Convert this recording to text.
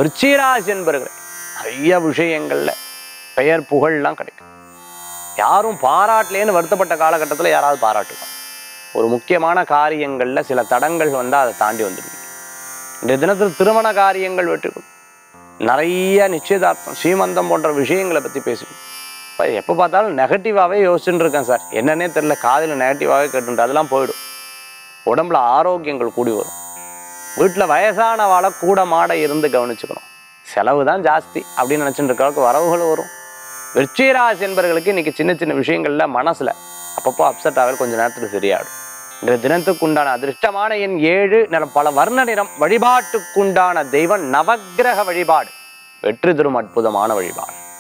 விருச்சிகராசி என்பர்களே நிறைய விஷயங்கள்ல பெயர் புகழ்லாம் கிடைக்கும் யாரும் பாராட்டலேன்னு வருத்தப்பட்ட காலகட்டத்தில் யாராவது பாராட்டுவாங்க ஒரு முக்கியமான காரியங்கள்ல சில தடங்கள் வந்தால் அதை தாண்டி வந்துடுவீங்க இந்த தினத்தில் திருமண காரியங்கள் வெற்றிக்கும் நிறைய நிச்சயதார்த்தம் சீமந்தம் போன்ற விஷயங்களை பற்றி பேசிக்கணும் இப்போ எப்போ பார்த்தாலும் நெகட்டிவாகவே யோசிச்சுட்டு இருக்கேன் சார் என்னன்னே தெரியல காதில் நெகட்டிவாகவே கேட்டுட்டு அதெல்லாம் போயிடும் உடம்புல ஆரோக்கியங்கள் கூடி வரும் வீட்டில் வயசானவாளை கூட மாட இருந்து கவனிச்சுக்கணும் செலவு தான் ஜாஸ்தி அப்படின்னு நினச்சிட்டு இருக்கவங்களுக்கு வரவுகள் வரும் விருச்சிகராசி என்பவர்களுக்கு இன்னைக்கு சின்ன சின்ன விஷயங்கள்ல மனசுல அப்பப்போ அப்செட் ஆகல கொஞ்ச நேரத்துக்கு சரியாயிடும் இந்த தினத்துக்குண்டான அதிர்ஷ்டமான எண் ஏழு நிறம் பல வர்ண நிறம் வழிபாட்டுக்குண்டான தெய்வம் நவக்கிரக வழிபாடு வெற்றி தரும் அற்புதமான வழிபாடு